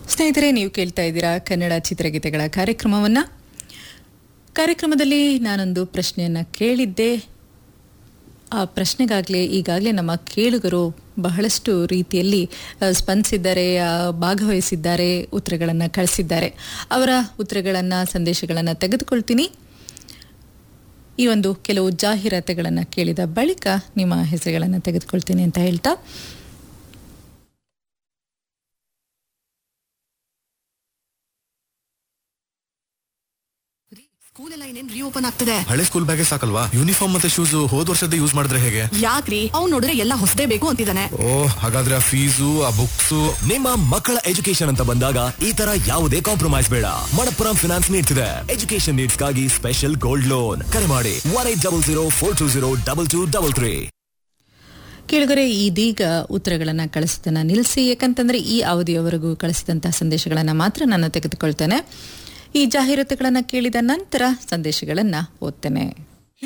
ಸ್ನೇಹಿತರೆ ನೀವು ಕೇಳ್ತಾ ಇದ್ದೀರಾ ಕನ್ನಡ ಚಿತ್ರಗೀತೆಗಳ ಕಾರ್ಯಕ್ರಮವನ್ನು ಕಾರ್ಯಕ್ರಮದಲ್ಲಿ ನಾನೊಂದು ಪ್ರಶ್ನೆಯನ್ನು ಕೇಳಿದ್ದೆ ಆ ಪ್ರಶ್ನೆಗಾಗಲೇ ಈಗಾಗಲೇ ನಮ್ಮ ಕೇಳುಗರು ಬಹಳಷ್ಟು ರೀತಿಯಲ್ಲಿ ಆ, ಸ್ಪಂದಿಸಿದ್ದಾರೆ ಆ, ಭಾಗವಹಿಸಿದ್ದಾರೆ ಉತ್ತರಗಳನ್ನು ಕಳಿಸಿದ್ದಾರೆ ಅವರ ಉತ್ತರಗಳನ್ನು ಸಂದೇಶಗಳನ್ನು ತೆಗೆದುಕೊಳ್ತೀನಿ ಈ ಒಂದು ಕೆಲವು ಜಾಹೀರಾತುಗಳನ್ನು ಕೇಳಿದ ಬಳಿಕ ನಿಮ್ಮ ಹೆಸರುಗಳನ್ನು ತೆಗೆದುಕೊಳ್ತೀನಿ ಅಂತ ಹೇಳ್ತಾ ಸ್ಕೂಲ್ ಎಲ್ಲ ಇನ್ನೇನ್ ರೀಓಪನ್ ಆಗ್ತಿದೆ ಹಳೆ ಸ್ಕೂಲ್ ಬ್ಯಾಗೇ ಸಾಕಲ್ವಾ ಯೂನಿಫಾರ್ಮ್ ಮತ್ತೆ ಶೂಸ್ ಹೋದ್ ವರ್ಷದ ಯೂಸ್ ಮಾಡಿದ್ರೆ ಹೇಗೆ ಯಾಕ್ರಿ ಅವ್ನ್ ನೋಡಿದ್ರೆ ಎಲ್ಲ ಹೊಸದೇ ಬೇಕು ಅಂತಿದ್ದಾನೆ ಓ ಹಾಗಾದ್ರೆ ಆ ಫೀಸು ಆ ಬುಕ್ಸ್ ನಿಮ್ಮ ಮಕ್ಕಳ ಎಜುಕೇಶನ್ ಅಂತ ಬಂದಾಗ ಈ ತರ ಯಾವುದೇ ಕಾಂಪ್ರಮೈಸ್ ಬೇಡ ಮಣಪ್ಪುರಂ ಫಿನಾನ್ಸ್ ನೀಡ್ತಿದೆ ಎಜುಕೇಶನ್ ನೀಡ್ಸ್ಗಾಗಿ ಸ್ಪೆಷಲ್ ಗೋಲ್ಡ್ ಲೋನ್ ಕರೆ ಮಾಡಿ one eight double zero four two zero double two double three ಕೇಳಿದರೆ ಇದೀಗ ಉತ್ತರಗಳನ್ನು ಕಳಿಸೋದನ್ನು ನಿಲ್ಲಿಸಿ ಯಾಕಂತಂದರೆ ಈ ಅವಧಿಯವರೆಗೂ ಕಳಿಸಿದಂತಹ ಸಂದೇಶಗಳನ್ನು ಮಾತ್ರ ನಾನು ತೆಗೆದುಕೊಳ್ತೇನೆ ಈ ಜಾಹೀರಾತುಗಳನ್ನು ಕೇಳಿದ ನಂತರ ಸಂದೇಶಗಳನ್ನು ಓದ್ತೇನೆ